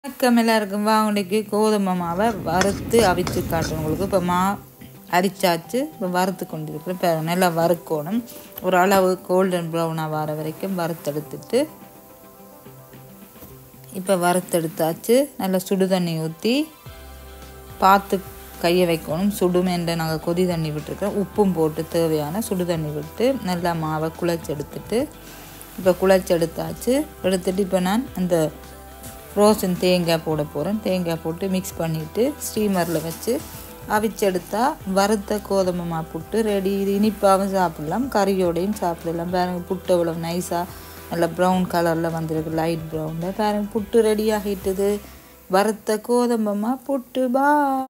வணக்கம் எல்லாருக்கும் வாங்கடிக்கு கோதுமை மாவை வறுத்து அவிச்சு காட்டுறேன் உங்களுக்கு இப்போ மா அரிச்சாச்சு இப்போ வறுத்து கொண்டிருக்கிறேன் இப்போ நல்லா வறுக்கணும் ஒரு அளவு கோல்டன் ப்ரௌனாக வர வரைக்கும் வறுத்தெடுத்துட்டு இப்போ வறுத்தெடுத்தாச்சு நல்லா சுடு தண்ணி ஊற்றி பார்த்து கையை வைக்கணும் சுடுமேன்ற நாங்கள் கொதி தண்ணி விட்டுருக்கோம் உப்பும் போட்டு தேவையான சுடு தண்ணி விட்டு நல்லா மாவை குழச்சி எடுத்துட்டு இப்போ குழச்சி எடுத்தாச்சு எடுத்துட்டு இப்போ நான் அந்த ஃப்ரோசன் தேங்காய் போட போகிறேன் தேங்காய் போட்டு மிக்ஸ் பண்ணிவிட்டு ஸ்டீமரில் வச்சு அவிச்செடுத்தா வறுத்த கோதுமை மா புட்டு ரெடி இது இனிப்பாகவும் சாப்பிடலாம் கறியோடையும் சாப்பிடலாம் பாருங்க புட்டு அவ்வளோ நைஸாக நல்லா ப்ரௌன் கலரில் வந்திருக்கு லைட் ப்ரௌனில் பாருங்க புட்டு ரெடி ஆகிட்டுது வறுத்த கோதுமை மா புட்டு பா